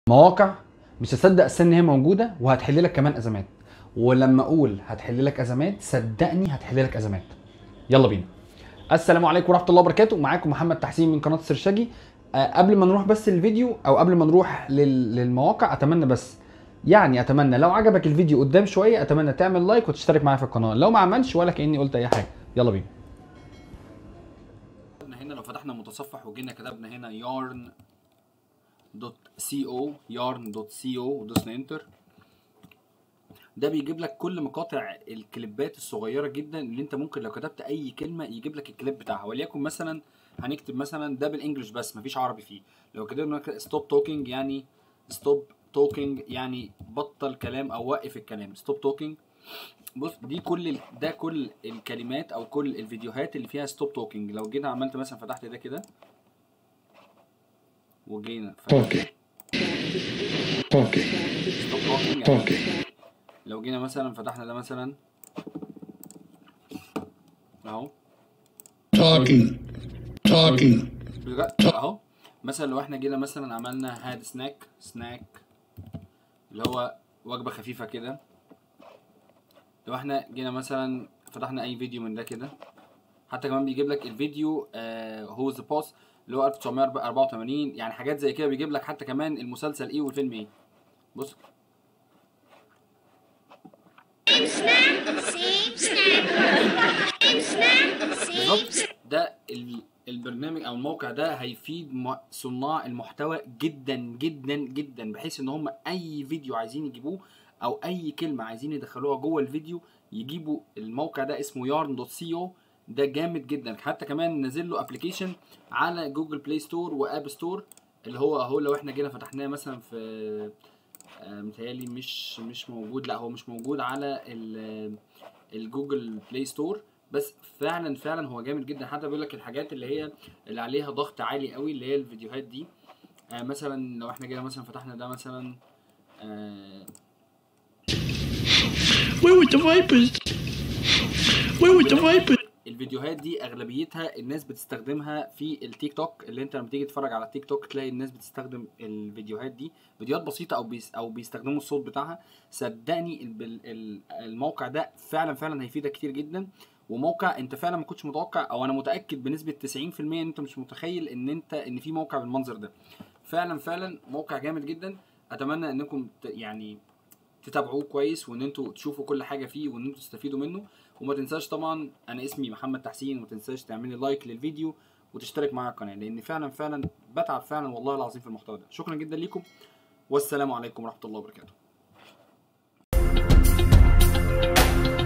مواقع مش هتصدق السن ان هي موجوده وهتحل لك كمان ازمات ولما اقول هتحل لك ازمات صدقني هتحل لك ازمات يلا بينا السلام عليكم ورحمه الله وبركاته معاكم محمد تحسين من قناه سرشاجي أه قبل ما نروح بس الفيديو او قبل ما نروح لل- للمواقع اتمنى بس يعني اتمنى لو عجبك الفيديو قدام شويه اتمنى تعمل لايك وتشترك معايا في القناه لو ما عملش ولا كاني قلت اي حاجه يلا بينا هنا لو فتحنا متصفح وجينا كتبنا هنا يارن دوت سي او يارن دوت سي او ودوسنا انتر ده بيجيب لك كل مقاطع الكليبات الصغيره جدا اللي انت ممكن لو كتبت اي كلمه يجيب لك الكليب بتاعها وليكن مثلا هنكتب مثلا ده بالانجلش بس مفيش عربي فيه لو كتبنا ستوب توكينج يعني ستوب توكينج يعني بطل كلام او وقف الكلام ستوب توكينج بص دي كل ال- ده كل الكلمات او كل الفيديوهات اللي فيها ستوب توكينج لو جينا عملت مثلا فتحت ده كده وجينا فتحت Talking. Talking. ستوب توكينج يعني Talking. لو جينا مثلا فتحنا ده مثلا اهو Talking. Talking. بجد اهو مثلا لو احنا جينا مثلا عملنا هاد سناك سناك اللي هو وجبه خفيفه كده لو احنا جينا مثلا فتحنا اي فيديو من ده كده حتى كمان بيجيب لك الفيديو هو ذا بوس اللي هو 1984 يعني حاجات زي كده بيجيب لك حتى كمان المسلسل ايه والفيلم ايه بص بالظبط ده ال- البرنامج او الموقع ده هيفيد م- صناع المحتوى جدا جدا جدا بحيث ان هم اي فيديو عايزين يجيبوه او اي كلمه عايزين يدخلوها جوه الفيديو يجيبوا الموقع ده اسمه yarn دوت سي او ده جامد جدا حتى كمان نازل له ابلكيشن على جوجل بلاي ستور واب ستور اللي هو اهو لو احنا جينا فتحناه مثلا في آه، متهيألي مش مش موجود لا هو مش موجود على ال- الجوجل بلاي ستور بس فعلا فعلا هو جامد جدا حتى بيقول لك الحاجات اللي هي اللي عليها ضغط عالي قوي اللي هي الفيديوهات دي آه مثلا لو احنا جينا مثلا فتحنا ده مثلا آه Where were the vipers? Where were the vipers? الفيديوهات دي اغلبيتها الناس بتستخدمها في التيك توك اللي انت لما تيجي تتفرج على التيك توك تلاقي الناس بتستخدم الفيديوهات دي فيديوهات بسيطه او بيس او بيستخدموا الصوت بتاعها صدقني ال- ال- ال- الموقع ده فعلا فعلا هيفيدك كتير جدا وموقع انت فعلا ما كنتش متوقع او انا متاكد بنسبه 90% ان انت مش متخيل ان انت ان في موقع بالمنظر ده فعلا فعلا موقع جامد جدا اتمنى انكم ت- يعني تتابعوه كويس وان انتوا تشوفوا كل حاجه فيه وان انتوا تستفيدوا منه وما تنساش طبعا انا اسمي محمد تحسين وما تنساش تعملي لايك للفيديو وتشترك معايا القناه لان فعلا فعلا بتعب فعلا والله العظيم في المحتوى ده شكرا جدا ليكم والسلام عليكم ورحمه الله وبركاته